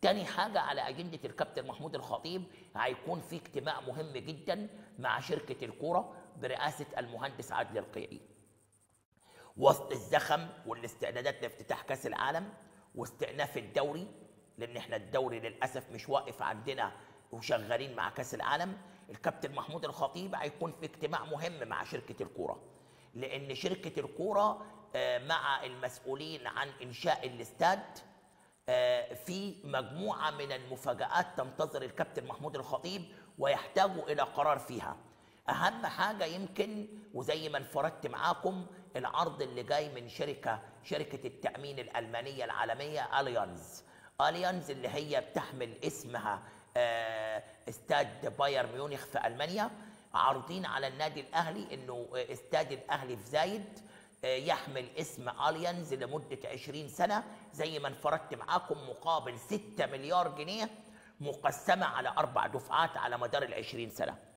تاني حاجة على أجندة الكابتن محمود الخطيب هيكون في اجتماع مهم جدا مع شركة الكورة برئاسة المهندس عادل القيعي وسط الزخم والاستعدادات لافتتاح كاس العالم واستئناف الدوري لان احنا الدوري للاسف مش واقف عندنا وشغالين مع كاس العالم الكابتن محمود الخطيب هيكون في اجتماع مهم مع شركه الكوره لان شركه الكوره آه، مع المسؤولين عن انشاء الاستاد آه، في مجموعه من المفاجات تنتظر الكابتن محمود الخطيب ويحتاجوا الى قرار فيها اهم حاجه يمكن وزي ما انفردت معاكم العرض اللي جاي من شركه شركه التامين الالمانيه العالميه اليانز اليانز اللي هي بتحمل اسمها آه، استاد بايرن ميونخ في المانيا عارضين على النادي الاهلي انه آه، استاد الاهلي في زايد آه، يحمل اسم اليانز لمده 20 سنه زي ما انفردت معاكم مقابل 6 مليار جنيه مقسمه على اربع دفعات على مدار ال 20 سنه